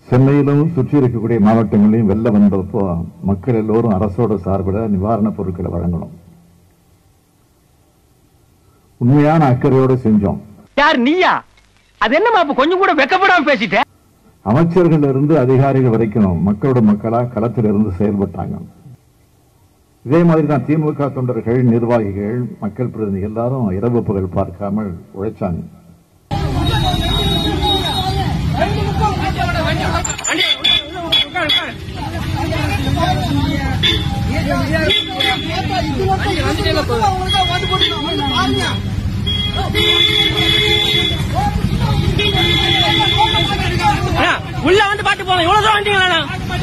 சென்னையிலும் சுற்றி இருக்கக்கூடிய மாவட்டங்களையும் வெள்ளம் வந்தப்போ மக்கள் எல்லோரும் அரசோட சார்பில் நிவாரணப் பொருட்களை வழங்கணும் உண்மையான அக்கறையோடு செஞ்சோம் யார் நீயா அது என்னமா இப்ப கொஞ்சம் கூட வெக்கப்படாம பேசிட்ட அமைச்சர்கள் இருந்து அதிகாரிகள் வரைக்கும் மக்களோட மக்களா களத்தில் இருந்து செயல்பட்டாங்க இதே மாதிரி தான் திமுக தொண்டர்கள் நிர்வாகிகள் மக்கள் பிரதிநிதி எல்லாரும் இரவு பகல் பார்க்காமல் உழைச்சாங்க உள்ள வந்து பாட்டு போலாம் இவ்வளவு தூரம் வந்தீங்களா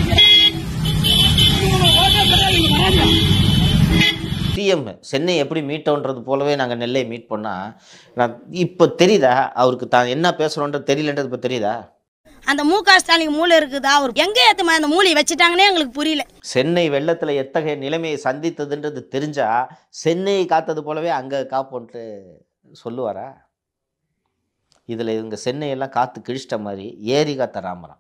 சிஎம் சென்னை எப்படி மீட்டோன்றது போலவே நாங்கள் நெல்லை மீட் பண்ணா நான் இப்போ தெரியுதா அவருக்கு தான் என்ன பேசுகிறோன்றது தெரியலன்றது இப்போ தெரியுதா அந்த மு க ஸ்டாலின் மூளை இருக்குதா அவர் எங்க ஏத்துமா அந்த மூளையை வச்சுட்டாங்கன்னே எங்களுக்கு புரியல சென்னை வெள்ளத்தில் எத்தகைய நிலைமையை சந்தித்ததுன்றது தெரிஞ்சா சென்னையை காத்தது போலவே அங்கே காப்போன்ட்டு சொல்லுவாரா இதில் இவங்க சென்னையெல்லாம் காத்து கிழிச்சிட்ட மாதிரி ஏரி காத்த ராமராம்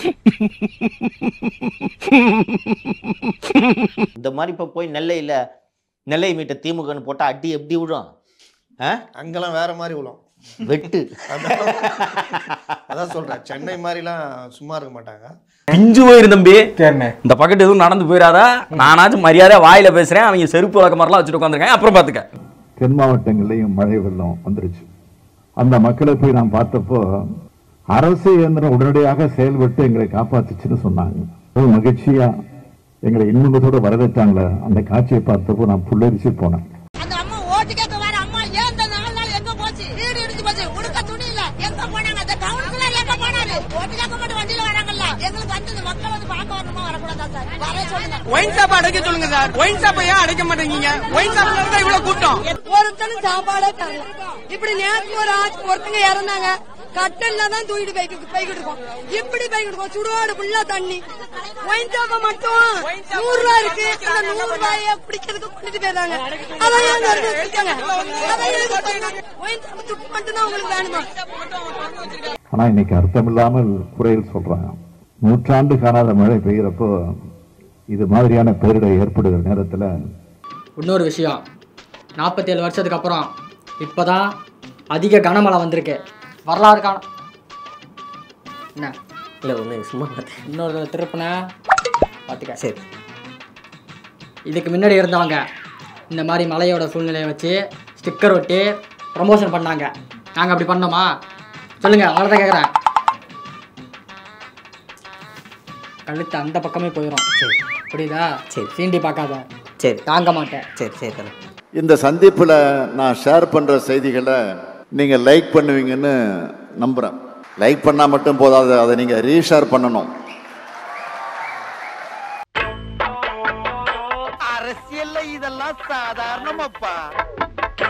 இந்த மாதிரி இப்போ போய் நெல்லையில் நெல்லை மீட்ட திமுகன்னு போட்டால் அடி எப்படி விடும் ஆ அங்கெல்லாம் வேற மாதிரி விழும் வெட்டு அதான் அதான் சொல்றேன் சென்னை மாதிரிலாம் சும்மா இருக்க மாட்டாங்க பிஞ்சு போயிரு தம்பி இந்த பக்கத்து எதுவும் நடந்து போயிடாதா நானாச்சும் மரியாதையா வாயில பேசுறேன் அவங்க செருப்பு வழக்க மாதிரிலாம் வச்சுட்டு உட்காந்துருக்கேன் அப்புறம் பாத்துக்க தென் மாவட்டங்கள்லையும் மழை வெள்ளம் வந்துருச்சு அந்த மக்களை போய் நான் பார்த்தப்போ அரசு இயந்திரம் உடனடியாக செயல்பட்டு எங்களை காப்பாத்துச்சுன்னு சொன்னாங்க ரொம்ப மகிழ்ச்சியா எங்களை இன்னும் வரவேற்றாங்களே அந்த காட்சியை பார்த்தப்போ நான் புல்லரிச்சு போனேன் அந்த அம்மா ஓட்டு கேட்க வர அம்மா ஏன் இந்த நாலு நாள் எங்க போச்சு வீடு இடிச்சு போச்சு உடுக்க துணி இல்ல எங்க போனாங்க அந்த கவுன்சிலர் எங்க போனாரு ஓட்டு கேட்க மட்டும் வண்டியில வராங்கல்ல எங்களுக்கு வந்து இந்த மக்கள் வந்து பார்க்க வரணுமா வரக்கூடாதா சார் வர சொல்லுங்க ஒயின் ஷாப் அடைக்க சொல்லுங்க சார் ஒயின் ஷாப் ஏன் அடைக்க மாட்டேங்கீங்க ஒயின் ஷாப்ல இருந்தா இவ்வளவு கூட்டம் ஒருத்தனும் சாப்பாடே தரல இப்படி நேற்று ஒரு ஆச்சு ஒருத்தங்க இறந்தாங்க கட்டல்ல தான் தூக்கிட்டு போய்க்கு போய்கிட்டு இருக்கோம் இப்படி போய்கிட்டு இருக்கோம் சுடுவாடு ஃபுல்லா தண்ணி ஒயின் ஷாப்ப மட்டும் நூறு ரூபாய் இருக்கு அந்த நூறு ரூபாய பிடிக்கிறதுக்கு கொண்டுட்டு போயிடுறாங்க அதான் ஏங்க இருந்து வச்சிருக்காங்க அதான் எதுக்கு போயிடுறாங்க ஒயின் ஷாப் துட்டு மட்டும் தான் உங்களுக்கு வேணுமா ஆனா இன்னைக்கு அர்த்தமில்லாமல் குறைகள் சொல்றாங்க நூற்றாண்டு காணாத மழை பெய்யறப்போ இது மாதிரியான பேரிடர் ஏற்படுகிற நேரத்துல இன்னொரு விஷயம் நாற்பத்தேழு வருஷத்துக்கு அப்புறம் இப்போ தான் அதிக கனமழை வந்திருக்கு வரலாறு காணும் என்ன இல்லை ஒன்று சும்மா பார்த்தேன் இன்னொரு திருப்பின பார்த்துக்க சரி இதுக்கு முன்னாடி இருந்தவங்க இந்த மாதிரி மலையோட சூழ்நிலையை வச்சு ஸ்டிக்கர் ஒட்டி ப்ரமோஷன் பண்ணாங்க நாங்கள் அப்படி பண்ணோமா சொல்லுங்கள் அவ்வளோதான் கேட்குறேன் கழுத்து அந்த பக்கமே போயிடும் சரி புரியுதா சரி சீண்டி பார்க்காத சரி தாங்க மாட்டேன் சரி சரி தரேன் இந்த சந்திப்பில் நான் ஷேர் பண்ணுற செய்திகளை நீங்கள் லைக் பண்ணுவீங்கன்னு நம்புகிறேன் லைக் பண்ணால் மட்டும் போதாது அதை நீங்கள் ரீஷேர் பண்ணணும் அரசியல்ல இதெல்லாம் சாதாரணமாப்பா